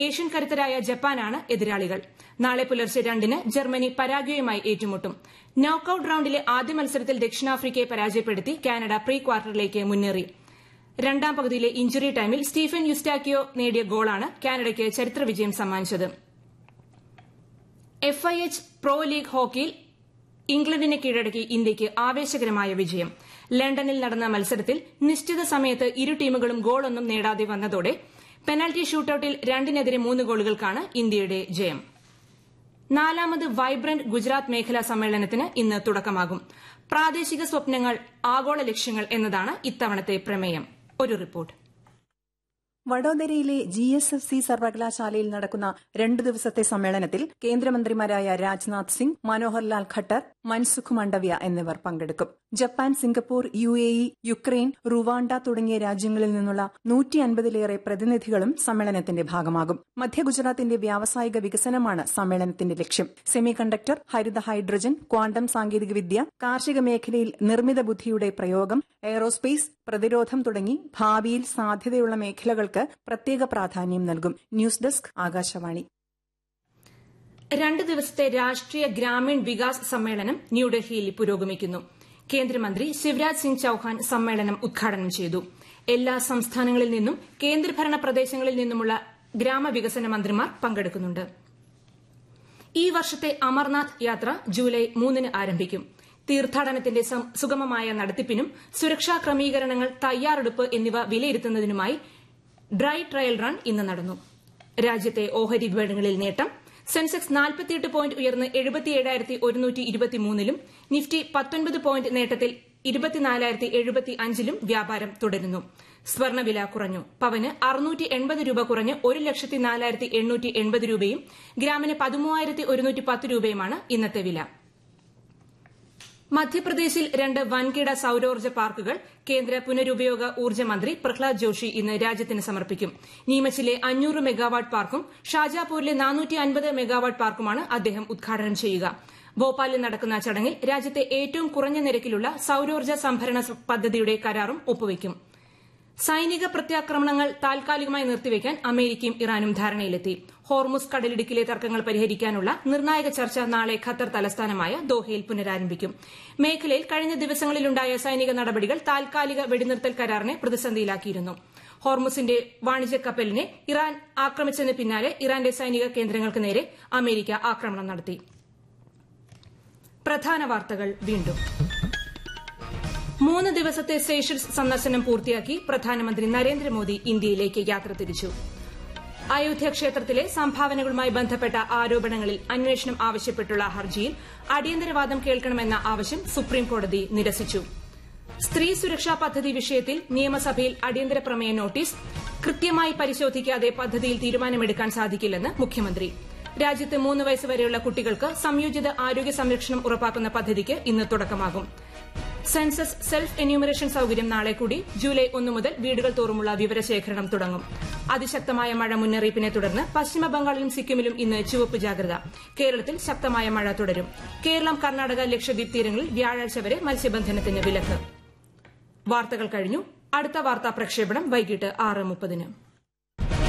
Asian കരുത്തരായ ജപ്പാനാണ് എതിരാളികൾ നാളെ പുലർച്ചെ രണ്ടിന് ജർമ്മനി പരാഗ്വേയുമായി ഏറ്റുമുട്ടും നോക്കൌട്ട് റൌണ്ടിലെ ആദ്യ മത്സരത്തിൽ ദക്ഷിണാഫ്രിക്കയെ പരാജയപ്പെടുത്തി കാനഡ പ്രീ ക്വാർട്ടറിലേക്ക് മുന്നേറി രണ്ടാം പകുതിയിലെ ഇഞ്ചുറി ടൈമിൽ സ്റ്റീഫൻ യുസ്റ്റാക്കിയോ നേടിയ ഗോളാണ് കാനഡയ്ക്ക് ചരിത്ര വിജയം സമ്മാനിച്ചത് എഫ്ഐഎച്ച് പ്രോ ലീഗ് ഹോക്കിയിൽ ഇംഗ്ലണ്ടിനെ കീഴടക്കി ഇന്ത്യയ്ക്ക് ആവേശകരമായ വിജയം ലണ്ടനിൽ നടന്ന മത്സരത്തിൽ നിശ്ചിത സമയത്ത് ഇരു ടീമുകളും ഗോളൊന്നും നേടാതെ വന്നതോടെ പെനാൽറ്റി ഷൂട്ടൌട്ടിൽ രണ്ടിനെതിരെ മൂന്ന് ഗോളുകൾക്കാണ് ഇന്ത്യയുടെ ജയം നാലാമത് വൈബ്രന്റ് ഗുജറാത്ത് മേഖലാ സമ്മേളനത്തിന് ഇന്ന് തുടക്കമാകും പ്രാദേശിക സ്വപ്നങ്ങൾ ആഗോള ലക്ഷ്യങ്ങൾ എന്നതാണ് ഇത്തവണത്തെ പ്രമേയം ഒരു റിപ്പോർട്ട് വഡോദരയിലെ ജി എസ് എഫ് സി സർവകലാശാലയിൽ നടക്കുന്ന രണ്ടു ദിവസത്തെ സമ്മേളനത്തിൽ കേന്ദ്രമന്ത്രിമാരായ രാജ്നാഥ് സിംഗ് മനോഹർലാൽ ഖട്ടർ മൻസുഖ് മണ്ഡവ്യ എന്നിവർ പങ്കെടുക്കും Japan Singapore U A E Ukraine Rwanda തുടങ്ങിയ രാജ്യങ്ങളിൽ നിന്നുള്ള നൂറ്റി അൻപതിലേറെ പ്രതിനിധികളും സമ്മേളനത്തിന്റെ ഭാഗമാകും മധ്യ ഗുജറാത്തിന്റെ വ്യാവസായിക വികസനമാണ് സമ്മേളനത്തിന്റെ ലക്ഷ്യം സെമി കണ്ടക്ടർ ഹരിത ഹൈഡ്രജൻ ക്വാണ്ടം സാങ്കേതികവിദ്യ കാർഷിക മേഖലയിൽ നിർമ്മിത ബുദ്ധിയുടെ പ്രയോഗം എയറോസ്പേസ് പ്രതിരോധം തുടങ്ങി ഭാവിയിൽ സാധ്യതയുള്ള മേഖലകൾക്ക് പ്രത്യേക പ്രാധാന്യം നൽകും ന്യൂസ് ഡെസ്ക് ആകാശവാണി രണ്ട് ദിവസത്തെ രാഷ്ട്രീയ ഗ്രാമീൺ വികാസ് സമ്മേളനം ന്യൂഡൽഹിയിൽ പുരോഗമിക്കുന്നു കേന്ദ്രമന്ത്രി ശിവരാജ് സിംഗ് ചൌഹാൻ സമ്മേളനം ഉദ്ഘാടനം ചെയ്തു എല്ലാ സംസ്ഥാനങ്ങളിൽ നിന്നും കേന്ദ്രഭരണ പ്രദേശങ്ങളിൽ നിന്നുമുള്ള ഗ്രാമവികസന മന്ത്രിമാർ പങ്കെടുക്കുന്നുണ്ട് ഈ വർഷത്തെ അമർനാഥ് യാത്ര ജൂലൈ മൂന്നിന് ആരംഭിക്കും തീർത്ഥാടനത്തിന്റെ സുഗമമായ നടത്തിപ്പിനും സുരക്ഷാ ക്രമീകരണങ്ങൾ തയ്യാറെടുപ്പ് എന്നിവ വിലയിരുത്തുന്നതിനുമായി ഡ്രൈ ട്രയൽ റൺ ഇന്ന് നടന്നു രാജ്യത്തെ ഓഹരി വിപണികളിൽ നേട്ടം സെൻസെക്സ് നാൽപ്പത്തിയെട്ട് പോയിന്റ് ഉയർന്ന് എഴുപത്തിയേഴായിരത്തി ഒരുന്നൂറ്റി ഇരുപത്തിമൂന്നിലും നിഫ്റ്റി പത്തൊൻപത് പോയിന്റ് നേട്ടത്തിൽ ഇരുപത്തിനാലായിരത്തി എഴുപത്തി അഞ്ചിലും വ്യാപാരം തുടരുന്നു സ്വർണ്ണവില കുറഞ്ഞു പവന് അറുന്നൂറ്റി എൺപത് രൂപ കുറഞ്ഞ് ഒരു ലക്ഷത്തി നാലായിരത്തി എണ്ണൂറ്റി എൺപത് രൂപയും ഗ്രാമിന് പതിമൂവായിരത്തി ഒരുന്നൂറ്റി പത്ത് രൂപയുമാണ് ഇന്നത്തെ വില മധ്യപ്രദേശിൽ രണ്ട് വൻകിട സൌരോർജ്ജ പാർക്കുകൾ കേന്ദ്ര പുനരുപയോഗ ഊർജ്ജ മന്ത്രി പ്രഹ്ലാദ് ജോഷി ഇന്ന് രാജ്യത്തിന് സമർപ്പിക്കും നീമച്ചിലെ അഞ്ഞൂറ് മെഗാവാട്ട് പാർക്കും ഷാജാപൂരിലെ നാനൂറ്റി അൻപത് മെഗാവാട്ട് പാർക്കുമാണ് അദ്ദേഹം ഉദ്ഘാടനം ചെയ്യുക ഭോപ്പാലിൽ നടക്കുന്ന ചടങ്ങിൽ രാജ്യത്തെ ഏറ്റവും കുറഞ്ഞ നിരക്കിലുള്ള സൌരോർജ്ജ സംഭരണ പദ്ധതിയുടെ കരാറും ഒപ്പുവയ്ക്കും സൈനിക പ്രത്യാക്രമണങ്ങൾ താൽക്കാലികമായി നിർത്തിവെക്കാൻ അമേരിക്കയും ഇറാനും ധാരണയിലെത്തി ഹോർമുസ് കടലിടുക്കിലെ തർക്കങ്ങൾ പരിഹരിക്കാനുള്ള നിർണായക ചർച്ച നാളെ ഖത്തർ തലസ്ഥാനമായ ദോഹയിൽ പുനരാരംഭിക്കും മേഖലയിൽ കഴിഞ്ഞ ദിവസങ്ങളിലുണ്ടായ സൈനിക നടപടികൾ താൽക്കാലിക വെടിനിർത്തൽ കരാറിനെ പ്രതിസന്ധിയിലാക്കിയിരുന്നു ഹോർമുസിന്റെ വാണിജ്യ കപ്പലിനെ ഇറാൻ ആക്രമിച്ചതിന് പിന്നാലെ ഇറാന്റെ സൈനിക കേന്ദ്രങ്ങൾക്ക് നേരെ അമേരിക്ക ആക്രമണം നടത്തി പ്രധാന വാർത്തകൾ വീണ്ടും മൂന്ന് ദിവസത്തെ സേഷൽസ് സന്ദർശനം പൂർത്തിയാക്കി പ്രധാനമന്ത്രി നരേന്ദ്രമോദി ഇന്ത്യയിലേക്ക് യാത്ര തിരിച്ചു അയോധ്യ ക്ഷേത്രത്തിലെ സംഭാവനകളുമായി ബന്ധപ്പെട്ട ആരോപണങ്ങളിൽ അന്വേഷണം ആവശ്യപ്പെട്ടുള്ള ഹർജിയിൽ അടിയന്തരവാദം കേൾക്കണമെന്ന ആവശ്യം സുപ്രീംകോടതി നിരസിച്ചു സ്ത്രീ സുരക്ഷാ പദ്ധതി വിഷയത്തിൽ നിയമസഭയിൽ അടിയന്തര പ്രമേയ നോട്ടീസ് കൃത്യമായി പരിശോധിക്കാതെ പദ്ധതിയിൽ തീരുമാനമെടുക്കാൻ സാധിക്കില്ലെന്ന് മുഖ്യമന്ത്രി രാജ്യത്ത് മൂന്ന് വയസ്സുവരെയുള്ള കുട്ടികൾക്ക് സംയോജിത ആരോഗ്യ സംരക്ഷണം ഉറപ്പാക്കുന്ന പദ്ധതിക്ക് ഇന്ന് തുടക്കമാകും സെൻസസ് സെൽഫ് എന്യൂമറേഷൻ സൌകര്യം നാളെ കൂടി ജൂലൈ ഒന്ന് മുതൽ വീടുകൾ തോറുമുള്ള വിവരശേഖരണം തുടങ്ങും അതിശക്തമായ മഴ മുന്നറിയിപ്പിനെ തുടർന്ന് പശ്ചിമബംഗാളിലും സിക്കിമിലും ഇന്ന് ചുവപ്പ് ജാഗ്രത കേരളത്തിൽ ശക്തമായ മഴ തുടരും കേരളം കർണാടക ലക്ഷദ്വീപ് തീരങ്ങളിൽ വ്യാഴാഴ്ച വരെ മത്സ്യബന്ധനത്തിന് വിലക്ക് വാർത്തകൾ കഴിഞ്ഞു അടുത്ത വാർത്താ പ്രക്ഷേപണം വൈകിട്ട് ആറ് മുപ്പതിന്